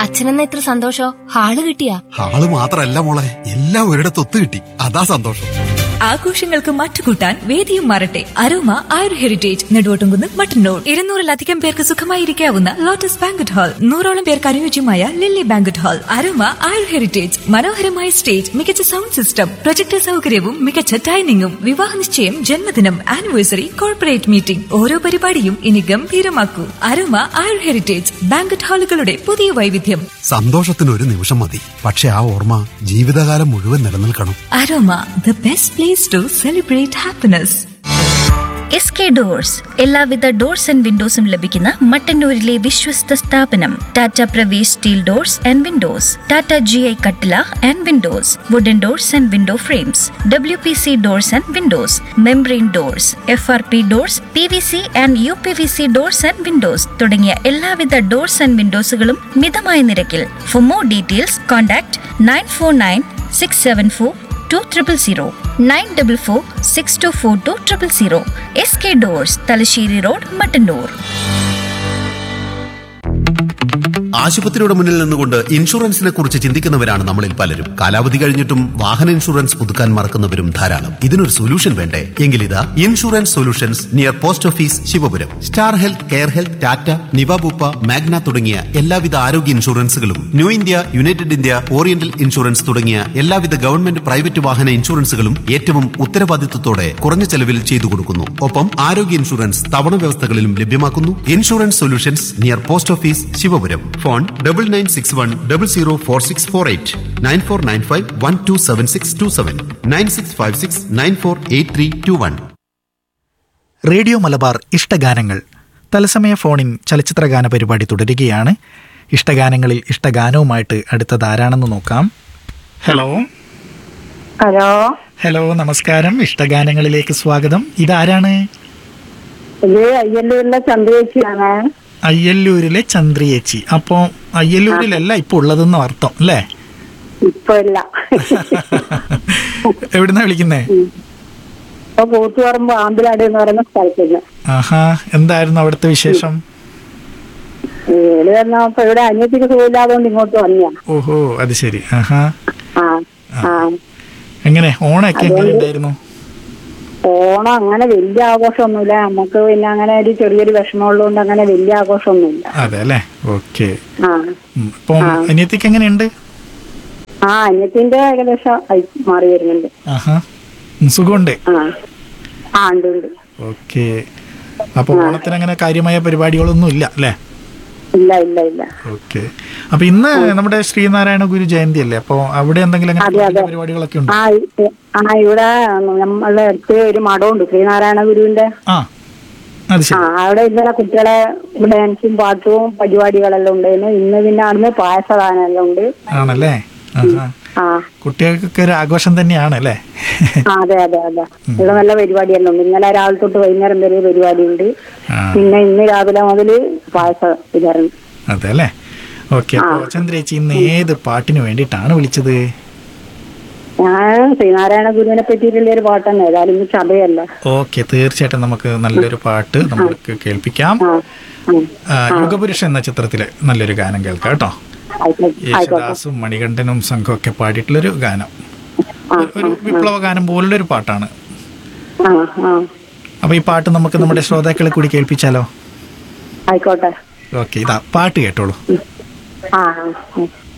അച്ഛനെന്ന ഇത്ര സന്തോഷോ ഹാള് കിട്ടിയാ ആള് മാത്രല്ല മോളെ എല്ലാം ഒരിടത്ത് ഒത്തു കിട്ടി അതാ സന്തോഷം ആഘോഷങ്ങൾക്ക് മറ്റുകൂട്ടാൻ വേദിയും മാറട്ടെ അരോമ ആയുർ ഹെറിറ്റേജ് നെടുവോട്ടുംകുന്ന് മട്ടന്നൂർ ഇരുന്നൂറിലധികം പേർക്ക് സുഖമായിരിക്കാവുന്ന ലോട്ടസ് ബാങ്കറ്റ് ഹാൾ നൂറോളം പേർക്ക് അനുയോജ്യമായ lily banquet hall Aroma Ayur heritage മനോഹരമായ സ്റ്റേജ് മികച്ച സൗണ്ട് സിസ്റ്റം പ്രൊജക്ടർ സൗകര്യവും മികച്ച ഡൈനിങ്ങും വിവാഹ നിശ്ചയം ജന്മദിനം ആനിവേഴ്സറി കോർപ്പറേറ്റ് മീറ്റിംഗ് ഓരോ പരിപാടിയും ഇനി ഗംഭീരമാക്കൂ അരോമ ആയുർ ഹെറിറ്റേജ് ബാങ്കറ്റ് ഹാളുകളുടെ പുതിയ വൈവിധ്യം സന്തോഷത്തിന് ഒരു നിമിഷം മതി പക്ഷെ ആ ഓർമ്മ ജീവിതകാലം മുഴുവൻ നിലനിൽക്കണം Aroma the best place to celebrate happiness S K doors എല്ലാവിധ ഡോർസ് ആൻഡ് വിൻഡോസും ലഭിക്കുന്ന മട്ടന്നൂരിലെ വിശ്വസ്ത സ്ഥാപനം Tata Pravesh steel doors and windows Tata G I കട്ടില and windows wooden doors and window frames W P C doors and windows membrane doors F R P doors P V C and U P V C doors and windows തുടങ്ങിയ എല്ലാവിധ doors and വിൻഡോസുകളും മിതമായ നിരക്കിൽ for more details contact nine four nine six seven four two triple zero nine double four six two four two triple zero S K doors Thalassery road Mattannur ആശുപത്രിയുടെ മുന്നിൽ നിന്നുകൊണ്ട് ഇൻഷുറൻസിനെ കുറിച്ച് ചിന്തിക്കുന്നവരാണ് നമ്മളിൽ പലരും കാലാവധി കഴിഞ്ഞിട്ടും വാഹന ഇൻഷുറൻസ് പുതുക്കാൻ മറക്കുന്നവരും ധാരാളം ഇതിനൊരു സൊല്യൂഷൻ വേണ്ടേ എങ്കിലിതാ insurance solutions near post office Shivapuram star health care health Tata Niva Bupa Magna തുടങ്ങിയ എല്ലാവിധ ആരോഗ്യ ഇൻഷുറൻസുകളും new India united India oriental insurance തുടങ്ങിയ എല്ലാവിധ ഗവൺമെന്റ് പ്രൈവറ്റ് വാഹന ഇൻഷുറൻസുകളും ഏറ്റവും ഉത്തരവാദിത്വത്തോടെ കുറഞ്ഞ ചെലവിൽ ചെയ്തു കൊടുക്കുന്നു ഒപ്പം ആരോഗ്യ ഇൻഷുറൻസ് തവണ വ്യവസ്ഥകളിലും ലഭ്യമാക്കുന്നു insurance solutions near post office Shivapuram phone double nine six one double zero four six four eight nine four nine five one two seven six two seven nine six five six nine four eight three two one radio Malabar ഇഷ്ടഗാനങ്ങൾ തത്സമയ ഫോണിൻ ചലച്ചിത്രഗാന പരിപാടി തുടരുകയാണ് ഇഷ്ടഗാനങ്ങളിൽ ഇഷ്ടഗാനവുമായിട്ട് അടുത്തത് ആരാണെന്ന് നോക്കാം hello hello hello നമസ്കാരം ഇഷ്ടഗാനങ്ങളിലേക്ക് സ്വാഗതം ഇതാരാണ് ഇത് അയ്യല്ലൂരിലെ ചന്ദ്രേച്ചിയാണ് അയ്യല്ലൂരിലെ ചന്ദ്രിയേച്ചി അപ്പോൾ അയ്യല്ലൂരിലല്ല ഇപ്പോൾ ഉള്ളതെന്ന് അർത്ഥം അല്ലേ ഇപ്പൊ ഇല്ല എവിടുന്നാ വിളിക്കുന്നേ ഇപ്പൊ കൂത്തുപറമ്പ് ആമ്പിലാട് എന്ന് പറയുന്ന സ്ഥലത്തുനിന്ന് ആഹാ എന്തായിരുന്നു അവിടുത്തെ വിശേഷം വീട് വന്നപ്പോ ഇവിടെ അനിയത്തിക്ക് സുഖമില്ലാതുകൊണ്ട് ഇങ്ങോട്ട് വന്നിയാ ഓഹോ അത് ശരി ആഹാ ആ ആ എങ്ങനെ ഓണമൊക്കെ എങ്ങനെ ഉണ്ടായിരുന്നു ഓണം അങ്ങനെ വലിയ ആഘോഷമൊന്നുമില്ല നമുക്ക് പിന്നെ അങ്ങനെ ഒരു ചെറിയൊരു വിഷമമുള്ളതുകൊണ്ട് അങ്ങനെ വലിയ ആഘോഷമൊന്നുമില്ല അതെ അല്ലേ ഓക്കെ ആ അപ്പം അനിയത്തിക്ക് എങ്ങനെയുണ്ട് ആ അനിയത്തിന്റെ ഏകദേശം ആയി മാറി വരുന്നുണ്ട് ആഹാ ഉം, സുഖമുണ്ട് ആ ആ ഉണ്ട് ഉണ്ട് ഓക്കെ അപ്പൊ ഓണത്തിന് അങ്ങനെ കാര്യമായ പരിപാടികളൊന്നും ഇല്ല അല്ലേ ഇല്ല ഇല്ല ഇല്ല ഓക്കെ അപ്പൊ ഇന്ന് നമ്മുടെ ശ്രീനാരായണ ഗുരു ജയന്തി അല്ലേ അപ്പൊ അവിടെ എന്തെങ്കിലും അങ്ങനെ അതെ, അതെ. പരിപാടികളൊക്കെ ഉണ്ടോ ആ ഇ- ആ ഇവിടെ നമ്മളെ അടുത്ത് ഒരു മഠമുണ്ട് ശ്രീനാരായണ ഗുരുവിന്റെ ആ അത് ആ ശരി അവിടെ ഇന്നലെ കുട്ടികളെ ഡാൻസും പാട്ടും പരിപാടികളെല്ലാം ഉണ്ടായിരുന്നു ഇന്ന് പിന്നെ അവിടുന്ന് പായസദാനെല്ലാം ഉണ്ട് ആണല്ലേ ആഹാ ആ കുട്ടികൾക്കൊക്കെ ഒരു ആഘോഷം തന്നെയാണ് അല്ലേ ആ, അതെ അതെ അതെ ഇവിടെ നല്ല പരിപാടിയെല്ലാം ഉണ്ട് ഇന്നലെ രാവിലെ തൊട്ട് വൈകുന്നേരം വരെ പരിപാടി ഉണ്ട് ആ പിന്നെ ഇന്ന് രാവിലെ മുതൽ പായസ വിതരണം അതെ അല്ലേ ഓക്കെ അപ്പൊ ചന്ദ്രേച്ചി ഇന്ന് ഏത് പാട്ടിന് വേണ്ടിയിട്ടാണ് വിളിച്ചത് ഞാൻ ശ്രീനാരായണ ഗുരുവിനെ പറ്റിയിട്ടുള്ള ഒരു പാട്ടാണ് ഏതായാലും ഇന്ന് ചതയല്ല ഓക്കെ തീർച്ചയായിട്ടും നമുക്ക് നല്ലൊരു പാട്ട് നമുക്ക് കേൾപ്പിക്കാം ആ ഉം. ആ, യുഗപുരുഷൻ എന്ന ചിത്രത്തിലെ നല്ലൊരു ഗാനം കേൾക്കാം കേട്ടോ ആയിക്കോട്ടെ ആയിക്കോട്ടെ യേശുദാസും മണികണ്ഠനും സംഘമൊക്കെ പാടിയിട്ടുള്ളൊരു ഗാനം ആ ഒരു- ഒരു വിപ്ലവ ഗാനം പോലുള്ള ഒരു പാട്ടാണ് ആ ആ അപ്പൊ ഈ പാട്ട് നമുക്ക് നമ്മുടെ ശ്രോതാക്കളെ കൂടി കേൾപ്പിച്ചാലോ ആയിക്കോട്ടെ ഓക്കെ ഇതാ പാട്ട് കേട്ടോളൂ ആ ആ ഉം.